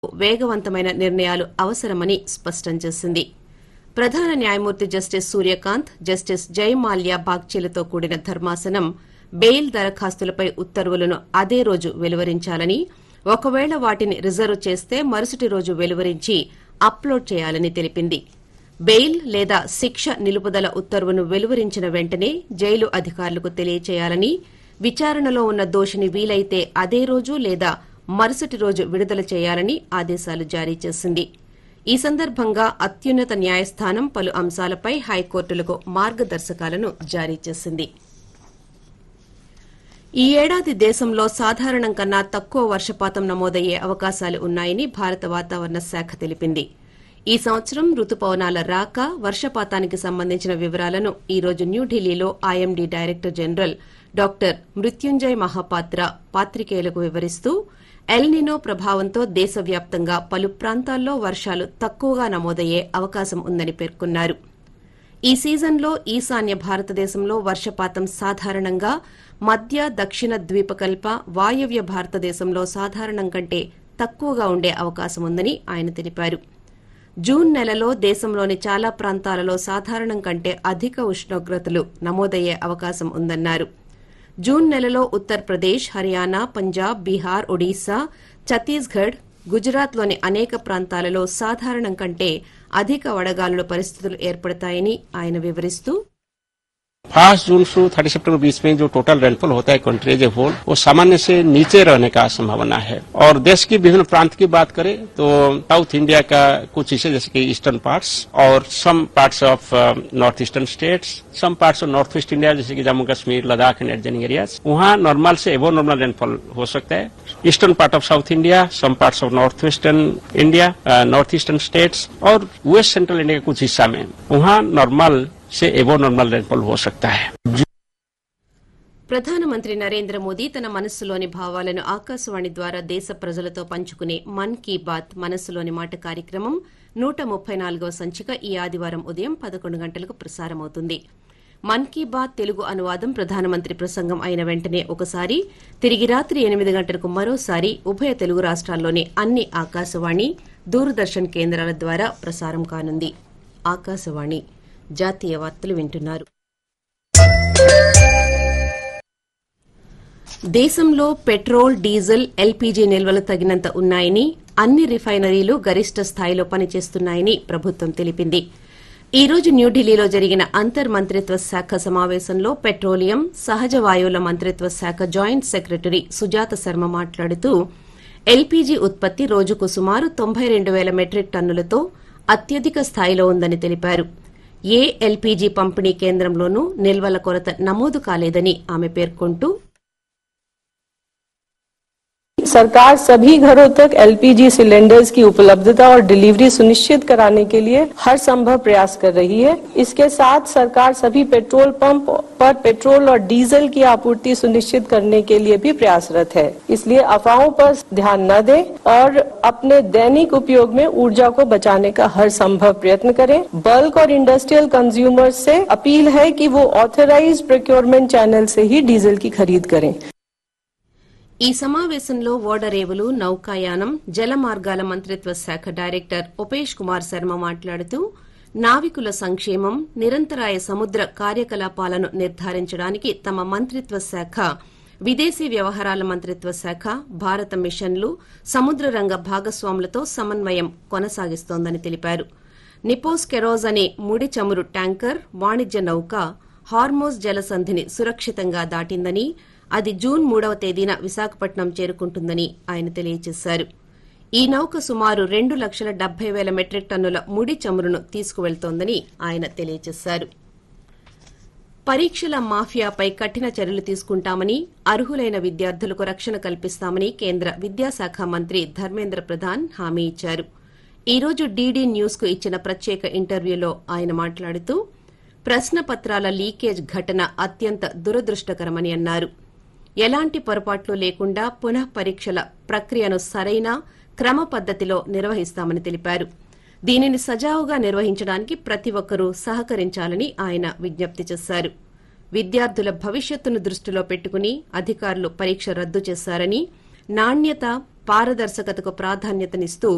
వేగవంతమైన నిర్ణయాలు అవసరమని స్పష్టం చేసింది ప్రధాన న్యాయమూర్తి జస్టిస్ సూర్యకాంత్ జస్టిస్ జయమాల్యా బాగ్చీలతో కూడిన ధర్మాసనం బెయిల్ దరఖాస్తులపై ఉత్తర్వులను అదే రోజు వెలువరించాలని ఒకవేళ వాటిని రిజర్వ్ చేస్తే మరుసటి రోజు వెలువరించి అప్లోడ్ చేయాలని తెలిపింది బెయిల్ లేదా శిక్ష నిలుపుదల ఉత్తర్వును వెలువరించిన వెంటనే జైలు అధికారులకు తెలియచేయాలని విచారణలో ఉన్న దోషిని వీలైతే అదే రోజు లేదా మరుసటి రోజు విడుదల చేయాలని ఆదేశాలు జారీ చేసింది ఈ సందర్భంగా అత్యున్నత న్యాయస్థానం పలు అంశాలపై హైకోర్టులకు మార్గదర్శకాలను జారీ చేసింది ఈ ఏడాది దేశంలో సాధారణం కన్నా తక్కువ వర్షపాతం నమోదయ్యే అవకాశాలు ఉన్నాయని భారత వాతావరణ శాఖ తెలిపింది ఈ సంవత్సరం రుతుపవనాల రాక వర్షపాతానికి సంబంధించిన వివరాలను ఈ రోజు న్యూఢిల్లీలో IMD director general doctor Mrutyunjay Mohapatra పాత్రికేయులకు వివరిస్తూ ఎల్నినో ప్రభావంతో దేశవ్యాప్తంగా పలు ప్రాంతాల్లో వర్షాలు తక్కువగా నమోదయ్యే అవకాశం ఉందని పేర్కొన్నారు ఈ సీజన్లో ఈశాన్య భారతదేశంలో వర్షపాతం సాధారణంగా మధ్య దక్షిణ ద్వీపకల్ప వాయవ్య భారతదేశంలో సాధారణం కంటే తక్కువగా ఉండే అవకాశం ఉందని ఆయన తెలిపారు జూన్ నెలలో దేశంలోని చాలా ప్రాంతాలలో సాధారణం కంటే అధిక ఉష్ణోగ్రతలు నమోదయ్యే అవకాశం ఉందన్నారు జూన్ నెలలో ఉత్తరప్రదేశ్ హర్యానా పంజాబ్ బీహార్ ఒడిశా ఛత్తీస్గఢ్ గుజరాత్లోని అనేక ప్రాంతాలలో సాధారణం కంటే అధిక వడగాలుల పరిస్థితులు ఏర్పడతాయని ఆయన వివరిస్తూ फर्स्ट जून से थर्टी सितंबर बीच में जो टोटल रेनफॉल होता है कंट्री एज ए होल वो सामान्य से नीचे रहने का संभावना है और देश की विभिन्न प्रांत की बात करें तो साउथ इंडिया का कुछ हिस्से जैसे कि ईस्टर्न पार्ट्स और some parts of north eastern states some parts of north east India जैसे कि Jammu Kashmir Ladakh and adjoining areas वहाँ नॉर्मल से एवो नॉर्मल रेनफॉल हो सकता है eastern part of south India some parts of north western India north eastern states और west central India के कुछ हिस्सा में वहाँ नॉर्मल से एवो नॉर्मल रेनफॉल हो सकता है ప్రధానమంత్రి నరేంద్ర మోదీ తన మనస్సులోని భావాలను ఆకాశవాణి ద్వారా దేశ ప్రజలతో పంచుకునే మన్ కీ బాత్ మనస్సులోని మాట కార్యక్రమం నూట ముప్పై నాలుగవ సంచిక ఈ ఆదివారం ఉదయం పదకొండు గంటలకు ప్రసారమవుతుంది మన్ కీ బాత్ తెలుగు అనువాదం ప్రధానమంత్రి ప్రసంగం అయిన వెంటనే ఒకసారి తిరిగి రాత్రి ఎనిమిది గంటలకు మరోసారి ఉభయ తెలుగు రాష్ట్రాల్లోని అన్ని ఆకాశవాణి దూరదర్శన్ కేంద్రాల ద్వారా ప్రసారం కానుంది ఆకాశవాణి జాతీయ వార్తలు వింటున్నారు దేశంలో పెట్రోల్ డీజిల్ ఎల్పీజీ నిల్వలు తగినంత ఉన్నాయని అన్ని రిఫైనరీలు గరిష్ట స్థాయిలో పనిచేస్తున్నాయని ప్రభుత్వం తెలిపింది ఈ రోజు న్యూఢిల్లీలో జరిగిన అంతర్ మంత్రిత్వ శాఖ సమావేశంలో పెట్రోలియం సహజ వాయువుల మంత్రిత్వ శాఖ జాయింట్ సెక్రటరీ సుజాత శర్మ మాట్లాడుతూ ఎల్పీజీ ఉత్పత్తి రోజుకు సుమారు తొంభై రెండు వేల మెట్రిక్ టన్నులతో అత్యధిక స్థాయిలో ఉందని తెలిపారు ఏ ఎల్పీజీ పంపిణీ కేంద్రంలోనూ నిల్వల కొరత నమోదు కాలేదని ఆమె పేర్కొంటూ सरकार सभी घरों तक एलपीजी सिलेंडर्स की उपलब्धता और डिलीवरी सुनिश्चित कराने के लिए हर संभव प्रयास कर रही है इसके साथ सरकार सभी पेट्रोल पंप पर पेट्रोल और डीजल की आपूर्ति सुनिश्चित करने के लिए भी प्रयासरत है इसलिए अफवाहों पर ध्यान न दें और अपने दैनिक उपयोग में ऊर्जा को बचाने का हर संभव प्रयत्न करें बल्क और इंडस्ट्रियल कंज्यूमर्स से अपील है कि वो ऑथराइज प्रोक्योरमेंट चैनल से ही डीजल की खरीद करें ఈ సమావేశంలో ఓడరేవులు నౌకాయానం జల మార్గాల మంత్రిత్వ శాఖ డైరెక్టర్ ఉపేష్ కుమార్ శర్మ మాట్లాడుతూ నావికుల సంక్షేమం నిరంతరాయ సముద్ర కార్యకలాపాలను నిర్ధారించడానికి తమ మంత్రిత్వ శాఖ విదేశీ వ్యవహారాల మంత్రిత్వ శాఖ భారత మిషన్లు సముద్ర రంగ భాగస్వాములతో సమన్వయం కొనసాగిస్తోందని తెలిపారు నిపోస్ కెరోజ్ అనే ముడి చమురు ట్యాంకర్ వాణిజ్య నౌక హార్మోజ్ జలసంధిని సురక్షితంగా దాటిందని అది జూన్ మూడవ తేదీన విశాఖపట్నం చేరుకుంటుందని ఆయన తెలియజేశారు ఈ నౌక సుమారు రెండు లక్షల డెబ్బై వేల మెట్రిక్ టన్నుల ముడి చమురును తీసుకువెళ్తోందని ఆయన తెలియజేశారు పరీక్షల మాఫియాపై కఠిన చర్యలు తీసుకుంటామని అర్హులైన విద్యార్థులకు రక్షణ కల్పిస్తామని కేంద్ర విద్యాశాఖ మంత్రి ధర్మేంద్ర ప్రధాన్ హామీ ఇచ్చారు ఈ రోజు డీడీ న్యూస్ కు ఇచ్చిన ప్రత్యేక ఇంటర్వ్యూలో ఆయన మాట్లాడుతూ ప్రశ్నపత్రాల లీకేజ్ ఘటన అత్యంత దురదృష్టకరమని అన్నారు ఎలాంటి పొరపాట్లు లేకుండా పునః పరీక్షల ప్రక్రియను సరైన క్రమ పద్దతిలో నిర్వహిస్తామని తెలిపారు దీనిని సజావుగా నిర్వహించడానికి ప్రతి ఒక్కరూ సహకరించాలని ఆయన విజ్ఞప్తి చేశారు విద్యార్థుల భవిష్యత్తును దృష్టిలో పెట్టుకుని అధికారులు పరీక్ష రద్దు చేశారని నాణ్యత పారదర్శకతకు ప్రాధాన్యతనిస్తూ